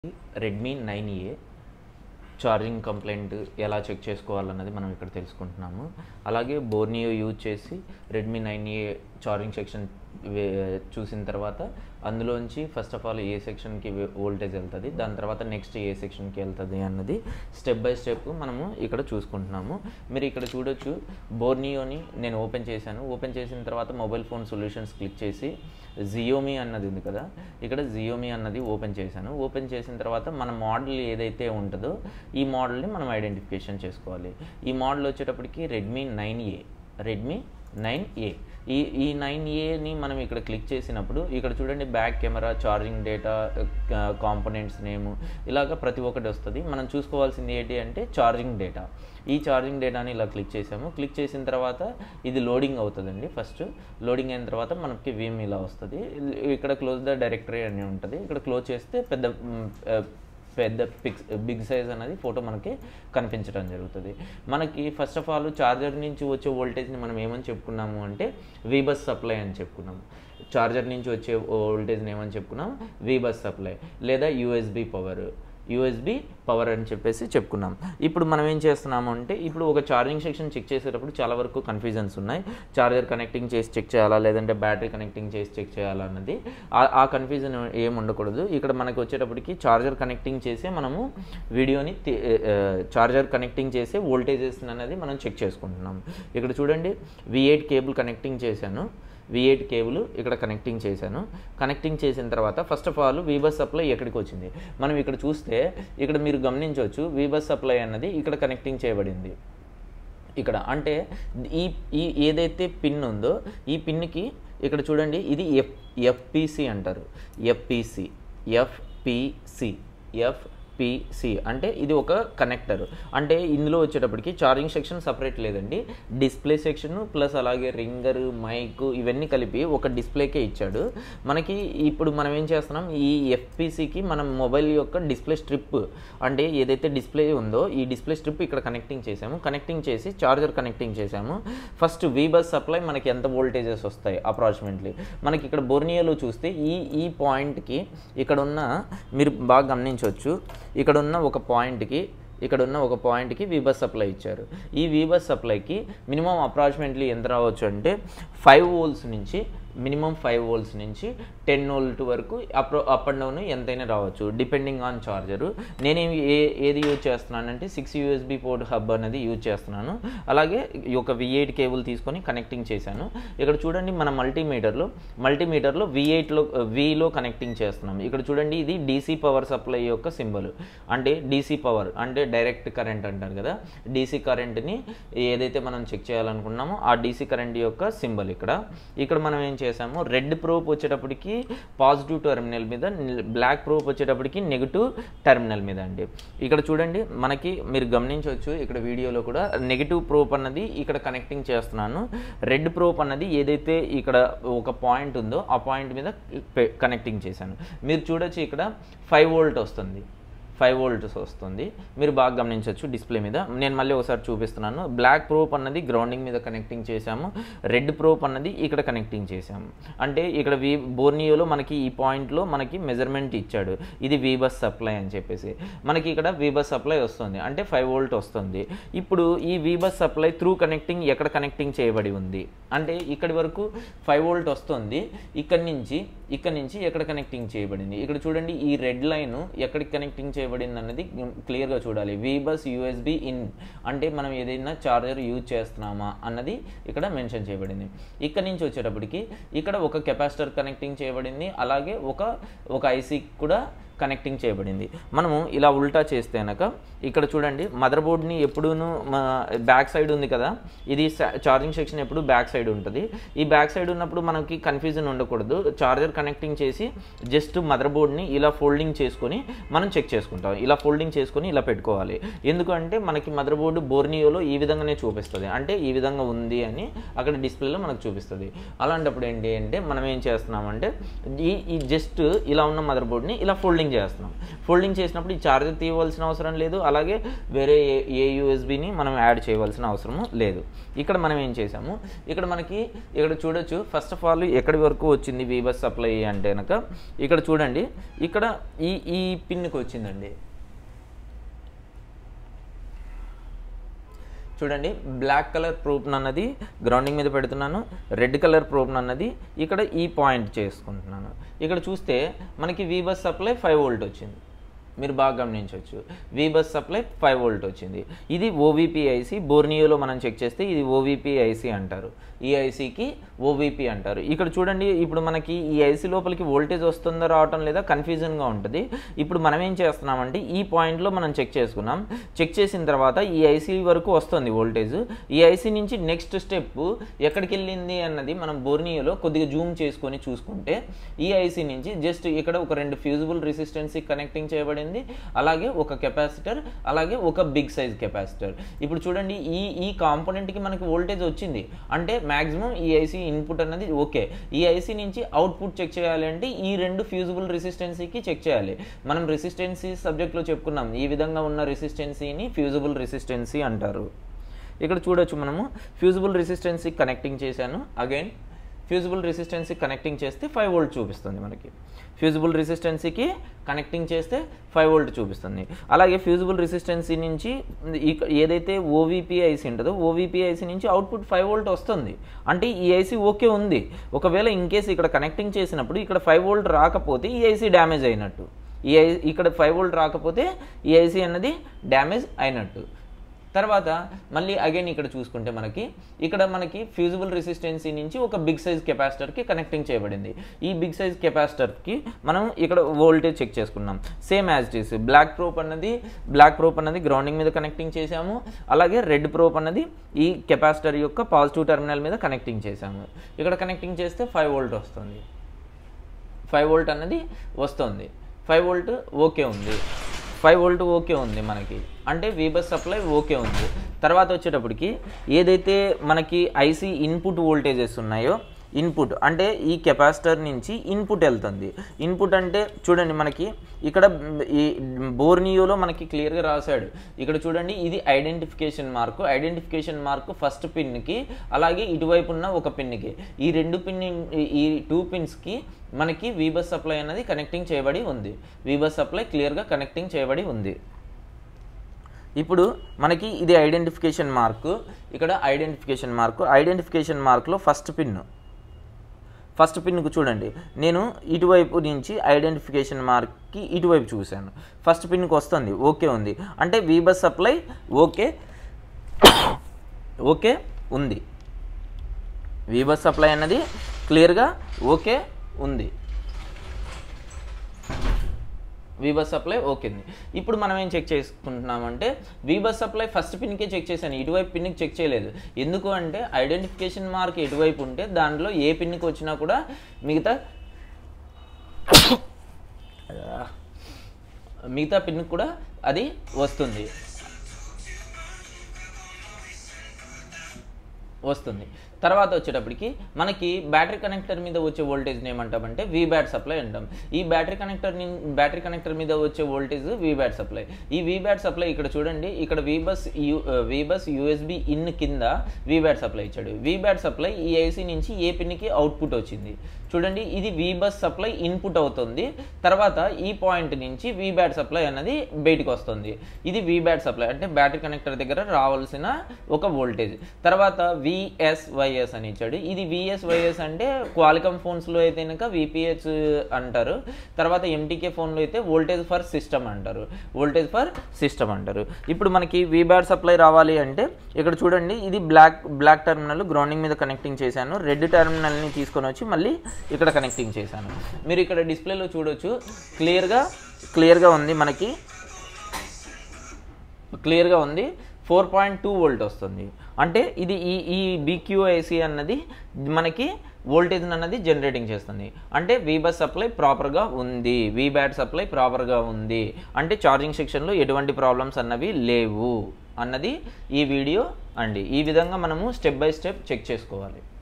Redmi nine A charging complaint ఎలా check చేసుకోవాలన్నది మనం ఇక్కడ తెలుసుకుంటున్నాము అలాగే బోర్నియో యూజ్ చేసి Redmi nine A charging section చూసిన తర్వాత అందులోంచి ఫస్ట్ ఆఫ్ ఆల్ ఏ సెక్షన్కి వోల్టేజ్ వెళ్తుంది దాని తర్వాత నెక్స్ట్ ఏ సెక్షన్కి వెళ్తుంది అన్నది స్టెప్ బై స్టెప్ మనము ఇక్కడ చూసుకుంటున్నాము మీరు ఇక్కడ చూడొచ్చు బోర్నియోని నేను ఓపెన్ చేశాను ఓపెన్ చేసిన తర్వాత మొబైల్ ఫోన్ సొల్యూషన్స్ క్లిక్ చేసి జియోమీ అన్నది ఉంది కదా ఇక్కడ జియోమీ అన్నది ఓపెన్ చేశాను ఓపెన్ చేసిన తర్వాత మన మోడల్ ఏదైతే ఉంటుందో ఈ మోడల్ని మనం ఐడెంటిఫికేషన్ చేసుకోవాలి ఈ మోడల్ వచ్చేటప్పటికి Redmi nine A Redmi nine A ఈ ఈ నైన్ ఏని మనం ఇక్కడ క్లిక్ చేసినప్పుడు ఇక్కడ చూడండి back camera charging data components name ఇలాగ ప్రతి ఒక్కటి వస్తుంది మనం చూసుకోవాల్సింది ఏంటి అంటే ఛార్జింగ్ డేటా ఈ ఛార్జింగ్ డేటాని ఇలా క్లిక్ చేసాము క్లిక్ చేసిన తర్వాత ఇది లోడింగ్ అవుతుందండి ఫస్ట్ లోడింగ్ అయిన తర్వాత మనకి వీమ్ ఇలా వస్తుంది ఇక్కడ క్లోజ్ ద డైరెక్టరీ అని ఉంటుంది ఇక్కడ క్లోజ్ చేస్తే పెద్ద పెద్ద పిక్స్ బిగ్ సైజ్ అనేది ఫోటో మనకి కనిపించడం జరుగుతుంది మనకి ఫస్ట్ ఆఫ్ ఆల్ చార్జర్ నుంచి వచ్చే వోల్టేజ్ని మనం ఏమని చెప్పుకున్నాము అంటే వీబస్ సప్లై అని చెప్పుకున్నాము చార్జర్ నుంచి వచ్చే వోల్టేజ్ని ఏమని చెప్పుకున్నాం వీబస్ సప్లై లేదా యూఎస్బి పవర్ యూఎస్బి పవర్ అని చెప్పేసి చెప్పుకున్నాం ఇప్పుడు మనం ఏం చేస్తున్నాము అంటే ఇప్పుడు ఒక ఛార్జింగ్ సెక్షన్ చెక్ చేసేటప్పుడు చాలా వరకు కన్ఫ్యూజన్స్ ఉన్నాయి ఛార్జర్ కనెక్టింగ్ చేసి చెక్ చేయాలా లేదంటే బ్యాటరీ కనెక్టింగ్ చేసి చెక్ చేయాలా అన్నది ఆ కన్ఫ్యూజన్ ఏం ఉండకూడదు ఇక్కడ మనకి వచ్చేటప్పటికి ఛార్జర్ కనెక్టింగ్ చేసే మనము వీడియోని ఛార్జర్ కనెక్టింగ్ చేసే వోల్టేజెస్ అనేది మనం చెక్ చేసుకుంటున్నాం ఇక్కడ చూడండి వి ఎయిట్ కేబుల్ కనెక్టింగ్ చేశాను వి ఎయిట్ కేబుల్ ఇక్కడ కనెక్టింగ్ చేశాను కనెక్టింగ్ చేసిన తర్వాత first of all VBUS supply ఎక్కడికి వచ్చింది మనం ఇక్కడ చూస్తే ఇక్కడ మీరు గమనించవచ్చు వీబస్ సప్లై అన్నది ఇక్కడ కనెక్టింగ్ చేయబడింది ఇక్కడ అంటే ఈ ఈ ఏదైతే పిన్ ఉందో ఈ పిన్కి ఇక్కడ చూడండి ఇది ఎఫ్ ఎఫ్పిసి అంటారు ఎఫ్పిసి ఎఫ్పిసి ఎఫ్ పిసి అంటే ఇది ఒక కనెక్టర్ అంటే ఇందులో వచ్చేటప్పటికి ఛార్జింగ్ సెక్షన్ సపరేట్ లేదండి డిస్ప్లే సెక్షన్ ప్లస్ అలాగే రింగర్ మైక్ ఇవన్నీ కలిపి ఒక డిస్ప్లేకే ఇచ్చాడు మనకి ఇప్పుడు మనం ఏం చేస్తున్నాం ఈ ఎఫ్పిసికి మనం మొబైల్ యొక్క డిస్ప్లే స్ట్రిప్ అంటే ఏదైతే డిస్ప్లే ఉందో ఈ డిస్ప్లే స్ట్రిప్ ఇక్కడ కనెక్టింగ్ చేసాము కనెక్టింగ్ చేసి చార్జర్ కనెక్టింగ్ చేసాము ఫస్ట్ వీబస్ సప్లై మనకి ఎంత వోల్టేజెస్ వస్తాయి అప్రాక్సిమేట్లీ మనకి ఇక్కడ బోర్నియాలో చూస్తే ఈ ఈ పాయింట్కి ఇక్కడ ఉన్న మీరు బాగా గమనించవచ్చు ఇక్కడ ఉన్న ఒక పాయింట్కి ఇక్కడ ఉన్న ఒక పాయింట్కి వీబస్ సప్లై ఇచ్చారు ఈ వీబస్ సప్లైకి మినిమం అప్రాక్సిమేట్లీ ఎంత రావచ్చు అంటే ఫైవ్ వోల్స్ నుంచి మినిమం ఫైవ్ వోల్స్ నుంచి టెన్ వోల్ట్ వరకు అప్ అప్ అండ్ డౌన్ ఎంతైనా రావచ్చు డిపెండింగ్ ఆన్ చార్జరు నేనేమి ఏ ఏది యూజ్ చేస్తున్నానంటే సిక్స్ యూఎస్బి పోర్ట్ హబ్ అనేది యూజ్ చేస్తున్నాను అలాగే ఒక వి ఎయిట్ కేబుల్ తీసుకొని కనెక్టింగ్ చేశాను ఇక్కడ చూడండి మన మల్టీమీటర్లో మల్టీమీటర్లో వి ఎయిట్లో విలో కనెక్టింగ్ చేస్తున్నాం ఇక్కడ చూడండి ఇది డీసీ పవర్ సప్లై యొక్క సింబల్ అంటే డీసీ పవర్ అంటే డైరెక్ట్ కరెంట్ అంటారు కదా డీసీ కరెంట్ని ఏదైతే మనం చెక్ చేయాలనుకున్నామో ఆ డీసీ కరెంట్ యొక్క సింబల్ ఇక్కడ ఇక్కడ మనం ఏం చేసాము రెడ్ ప్రోప్ వచ్చేటప్పటికి పాజిటివ్ టెర్మినల్ మీద బ్లాక్ ప్రోప్ వచ్చేటప్పటికి నెగిటివ్ టెర్మినల్ మీద అండి ఇక్కడ చూడండి మనకి మీరు గమనించవచ్చు ఇక్కడ వీడియోలో కూడా నెగిటివ్ ప్రోప్ అన్నది ఇక్కడ కనెక్టింగ్ చేస్తున్నాను రెడ్ ప్రోప్ అన్నది ఏదైతే ఇక్కడ ఒక పాయింట్ ఉందో ఆ పాయింట్ మీద కనెక్టింగ్ చేశాను మీరు చూడొచ్చు ఇక్కడ ఫైవ్ వోల్ట్ వస్తుంది ఫైవ్ వోల్ట్స్ వస్తుంది మీరు బాగా గమనించవచ్చు డిస్ప్లే మీద నేను మళ్ళీ ఒకసారి చూపిస్తున్నాను బ్లాక్ ప్రోప్ అన్నది గ్రౌండింగ్ మీద కనెక్టింగ్ చేశాము రెడ్ ప్రోప్ అన్నది ఇక్కడ కనెక్టింగ్ చేశాము అంటే ఇక్కడ వి బోర్నియోలో మనకి ఈ పాయింట్లో మనకి మెజర్మెంట్ ఇచ్చాడు ఇది వీబస్ సప్లై అని చెప్పేసి మనకి ఇక్కడ వీబస్ సప్లై వస్తుంది అంటే ఫైవ్ వోల్ట్ వస్తుంది ఇప్పుడు ఈ వీబస్ సప్లై త్రూ కనెక్టింగ్ ఎక్కడ కనెక్టింగ్ చేయబడి ఉంది అంటే ఇక్కడి వరకు ఫైవ్ వోల్ట్ వస్తుంది ఇక్కడి నుంచి ఇక్కడ నుంచి ఎక్కడ కనెక్టింగ్ చేయబడింది ఇక్కడ చూడండి ఈ రెడ్ లైన్ ఎక్కడికి కనెక్టింగ్ చేయబడింది అన్నది క్లియర్గా చూడాలి వీబస్ యూఎస్బి ఇన్ అంటే మనం ఏదైనా చార్జర్ యూజ్ చేస్తున్నామా అన్నది ఇక్కడ మెన్షన్ చేయబడింది ఇక్కడ నుంచి వచ్చేటప్పటికి ఇక్కడ ఒక కెపాసిటర్ కనెక్టింగ్ చేయబడింది అలాగే ఒక ఒక ఐసీ కూడా కనెక్టింగ్ చేయబడింది మనము ఇలా ఉల్టా చేస్తే కనుక ఇక్కడ చూడండి మదర్ బోర్డ్ని ఎప్పుడూను బ్యాక్ సైడ్ ఉంది కదా ఇది ఛార్జింగ్ సెక్షన్ ఎప్పుడు బ్యాక్ సైడ్ ఉంటుంది ఈ బ్యాక్ సైడ్ ఉన్నప్పుడు మనకి కన్ఫ్యూజన్ ఉండకూడదు చార్జర్ కనెక్టింగ్ చేసి జస్ట్ మదర్ బోర్డ్ని ఇలా ఫోల్డింగ్ చేసుకొని మనం చెక్ చేసుకుంటాం ఇలా ఫోల్డింగ్ చేసుకొని ఇలా పెట్టుకోవాలి ఎందుకంటే మనకి మదర్ బోర్డు బోర్నియోలో ఈ విధంగానే చూపిస్తుంది అంటే ఈ విధంగా ఉంది అని అక్కడ డిస్ప్లేలో మనకు చూపిస్తుంది అలాంటప్పుడు ఏంటి అంటే మనం ఏం చేస్తున్నామంటే ఈ ఈ జస్ట్ ఇలా ఉన్న మదర్ బోర్డ్ని ఇలా ఫోల్డింగ్ ఫోల్డింగ్ చేస్తున్నాం ఫోల్డింగ్ చేసినప్పుడు ఈ ఛార్జర్ తీయవలసిన అవసరం లేదు అలాగే వేరే ఏ ఏ యూఎస్బిని మనం యాడ్ చేయవలసిన అవసరము లేదు ఇక్కడ మనం ఏం చేసాము ఇక్కడ మనకి ఇక్కడ చూడొచ్చు ఫస్ట్ ఆఫ్ ఆల్ ఎక్కడి వరకు వచ్చింది వీబస్ సప్లై అంటే కనుక ఇక్కడ చూడండి ఇక్కడ ఈ ఈ పిన్కి వచ్చిందండి చూడండి బ్లాక్ కలర్ ప్రూఫ్ అన్నది గ్రౌండింగ్ మీద పెడుతున్నాను రెడ్ కలర్ ప్రూఫ్ అన్నది ఇక్కడ ఈ పాయింట్ చేసుకుంటున్నాను ఇక్కడ చూస్తే మనకి వీబస్ సప్లై ఫైవ్ వోల్ట్ వచ్చింది మీరు బాగా గమనించవచ్చు వీబస్ సప్లై ఫైవ్ వోల్ట్ వచ్చింది ఇది ఓవీపీ ఐసీ బోర్నియోలో మనం చెక్ చేస్తే ఇది ఓవీపీ ఐసీ అంటారు ఈ ఐసీకి ఓవీపీ అంటారు ఇక్కడ చూడండి ఇప్పుడు మనకి ఈ ఐసీ లోపలికి వోల్టేజ్ వస్తుందో రావటం లేదా కన్ఫ్యూజన్గా ఉంటుంది ఇప్పుడు మనం ఏం చేస్తున్నామంటే ఈ పాయింట్లో మనం చెక్ చేసుకున్నాం చెక్ చేసిన తర్వాత ఈ ఐసీ వరకు వస్తుంది వోల్టేజ్ ఈ ఐసీ నుంచి నెక్స్ట్ స్టెప్ ఎక్కడికి వెళ్ళింది అన్నది మనం బోర్నియోలో కొద్దిగా జూమ్ చేసుకొని చూసుకుంటే ఈ ఐసీ నుంచి జస్ట్ ఇక్కడ ఒక రెండు ఫ్యూజిబుల్ రెసిస్టెన్సీ కనెక్టింగ్ చేయబడింది అలాగే ఒక కెపాసిటర్ అలాగే ఒక బిగ్ సైజ్ కెపాసిటర్ ఇప్పుడు చూడండి ఈ ఈ కాంపోనెంట్కి మనకి వోల్టేజ్ వచ్చింది అంటే మ్యాక్సిమం ఈ ఐసీ ఇన్పుట్ అన్నది ఓకే ఈ ఐసీ నుంచి అవుట్పుట్ చెక్ చేయాలి అంటే ఈ రెండు ఫ్యూజిబుల్ రెసిస్టెన్సీకి చెక్ చేయాలి మనం రెసిస్టెన్సీ సబ్జెక్ట్లో చెప్పుకున్నాం ఈ విధంగా ఉన్న రెసిస్టెన్సీని ఫ్యూజిబుల్ రెసిస్టెన్సీ అంటారు ఇక్కడ చూడొచ్చు మనము ఫ్యూజిబుల్ రెసిస్టెన్సీ కనెక్టింగ్ చేశాను అగైన్ ఫ్యూజిబుల్ రెసిస్టెన్సీ కనెక్టింగ్ చేస్తే ఫైవ్ వోల్ట్ చూపిస్తుంది మనకి ఫ్యూజిబుల్ రెసిస్టెన్సీకి కనెక్టింగ్ చేస్తే ఫైవ్ వోల్ట్ చూపిస్తుంది అలాగే ఫ్యూజిబుల్ రెసిస్టెన్సీ నుంచి ఈ- ఏదైతే ఓవీపీ ఐసీ ఉంటుందో ఓవీపీ ఐసీ నుంచి అవుట్పుట్ ఫైవ్ వోల్ట్ వస్తుంది అంటే ఈ ఐసీ ఓకే ఉంది ఒకవేళ ఇన్ కేసు ఇక్కడ కనెక్టింగ్ చేసినప్పుడు ఇక్కడ ఫైవ్ వోల్ట్ రాకపోతే ఈ ఐసీ డ్యామేజ్ అయినట్టు ఈ ఐ ఇక్కడ ఫైవ్ వోల్ట్ రాకపోతే ఈ ఐసీ అన్నది డ్యామేజ్ అయినట్టు తర్వాత మళ్ళీ అగైన్ ఇక్కడ చూసుకుంటే మనకి ఇక్కడ మనకి ఫ్యూజిబుల్ రెసిస్టెన్సీ నుంచి ఒక బిగ్ సైజ్ కెపాసిటర్కి కనెక్టింగ్ చేయబడింది ఈ బిగ్ సైజ్ కెపాసిటర్కి మనం ఇక్కడ వోల్టేజ్ చెక్ చేసుకున్నాం same as it is black probe అన్నది బ్లాక్ ప్రోప్ అన్నది గ్రౌండింగ్ మీద కనెక్టింగ్ చేసాము అలాగే రెడ్ ప్రోప్ అన్నది ఈ కెపాసిటర్ యొక్క పాజిటివ్ టెర్మినల్ మీద కనెక్టింగ్ చేసాము ఇక్కడ కనెక్టింగ్ చేస్తే ఫైవ్ వోల్ట్ వస్తుంది ఫైవ్ వోల్ట్ అన్నది వస్తుంది ఫైవ్ వోల్ట్ ఓకే ఉంది ఫైవ్ వోల్ట్ ఓకే ఉంది మనకి అంటే వీబస్ సప్లై ఓకే ఉంది తర్వాత వచ్చేటప్పటికి ఏదైతే మనకి ఐసీ ఇన్పుట్ వోల్టేజెస్ ఉన్నాయో ఇన్పుట్ అంటే ఈ కెపాసిటర్ నుంచి ఇన్పుట్ వెళ్తుంది ఇన్పుట్ అంటే చూడండి మనకి ఇక్కడ ఈ బోర్నియోలో మనకి క్లియర్గా రాశాడు ఇక్కడ చూడండి ఇది identification mark identification mark first పిన్కి అలాగే ఇటువైపు ఉన్న ఒక పిన్కి ఈ రెండు పిన్ ఈ టూ పిన్స్కి మనకి వీబస్ సప్లై అనేది కనెక్టింగ్ చేయబడి ఉంది వీబస్ సప్లై క్లియర్గా కనెక్టింగ్ చేయబడి ఉంది ఇప్పుడు మనకి ఇది ఐడెంటిఫికేషన్ మార్కు ఇక్కడ ఐడెంటిఫికేషన్ మార్కు ఐడెంటిఫికేషన్ మార్కులో ఫస్ట్ పిన్ ఫస్ట్ పిన్కు చూడండి నేను ఇటువైపు నుంచి ఐడెంటిఫికేషన్ మార్క్కి ఇటువైపు చూశాను ఫస్ట్ పిన్కి వస్తుంది ఓకే ఉంది అంటే వీబస్ సప్లై ఓకే ఓకే ఉంది వీబస్ సప్లై అన్నది క్లియర్గా ఓకే ఉంది వీబస్ సప్లై ఓకే ఉంది ఇప్పుడు మనం ఏం చెక్ చేసుకుంటున్నామంటే వీబస్ సప్లై ఫస్ట్ పిన్కే చెక్ చేశాను ఇటువైపు పిన్కి చెక్ చేయలేదు ఎందుకు అంటే ఐడెంటిఫికేషన్ మార్క్ ఎటువైపు ఉంటే దాంట్లో ఏ పిన్కి వచ్చినా కూడా మిగతా మిగతా పిన్కి కూడా అది వస్తుంది వస్తుంది తర్వాత వచ్చేటప్పటికి మనకి బ్యాటరీ కనెక్టర్ మీద వచ్చే వోల్టేజ్ని ఏమంటామంటే వీ బ్యాట్ సప్లై అంటాం ఈ బ్యాటరీ కనెక్టర్ బ్యాటరీ కనెక్టర్ మీద వచ్చే వోల్టేజ్ వీ బ్యాట్ సప్లై ఈ వీ బ్యాట్ సప్లై ఇక్కడ చూడండి ఇక్కడ VBUS U VBUS USB in కింద వీ బ్యాట్ సప్లై ఇచ్చాడు వీ బ్యాట్ సప్లై ఈ ఐసీ నుంచి ఏ పిన్కి అవుట్పుట్ వచ్చింది చూడండి ఇది వీబస్ సప్లై ఇన్పుట్ అవుతుంది తర్వాత ఈ పాయింట్ నుంచి వీ బ్యాట్ సప్లై అన్నది బయటికి వస్తుంది ఇది వీ బ్యాట్ సప్లై అంటే బ్యాటరీ కనెక్టర్ దగ్గర రావాల్సిన ఒక వోల్టేజ్ తర్వాత విఎస్వైఎస్ అని ఇచ్చాడు ఇది విఎస్వైఎస్ అంటే క్వాలికమ్ ఫోన్స్లో అయితే కనుక విపిహెచ్ అంటారు తర్వాత ఎంటీకే ఫోన్లో అయితే వోల్టేజ్ ఫర్ సిస్టమ్ అంటారు వోల్టేజ్ ఫర్ సిస్టమ్ అంటారు ఇప్పుడు మనకి వీ బ్యాట్ సప్లై రావాలి అంటే ఇక్కడ చూడండి ఇది బ్లాక్ బ్లాక్ టెర్మినల్ గ్రౌండింగ్ మీద కనెక్టింగ్ చేశాను రెడ్ టెర్మినల్ని తీసుకొని వచ్చి మళ్ళీ ఇక్కడ కనెక్టింగ్ చేశాను మీరు ఇక్కడ డిస్ప్లేలో చూడొచ్చు క్లియర్గా క్లియర్గా ఉంది మనకి క్లియర్గా ఉంది ఫోర్ పాయింట్ టూ వోల్ట్ వస్తుంది అంటే ఇది ఈ ఈ బీక్యూఐసి అన్నది మనకి వోల్టేజ్ అన్నది జనరేటింగ్ చేస్తుంది అంటే వీబస్ సప్లై ప్రాపర్గా ఉంది వీ బ్యాట్ సప్లై ప్రాపర్గా ఉంది అంటే ఛార్జింగ్ సెక్షన్లో ఎటువంటి ప్రాబ్లమ్స్ అన్నవి లేవు అన్నది ఈ వీడియో అండి ఈ విధంగా మనము స్టెప్ బై స్టెప్ చెక్ చేసుకోవాలి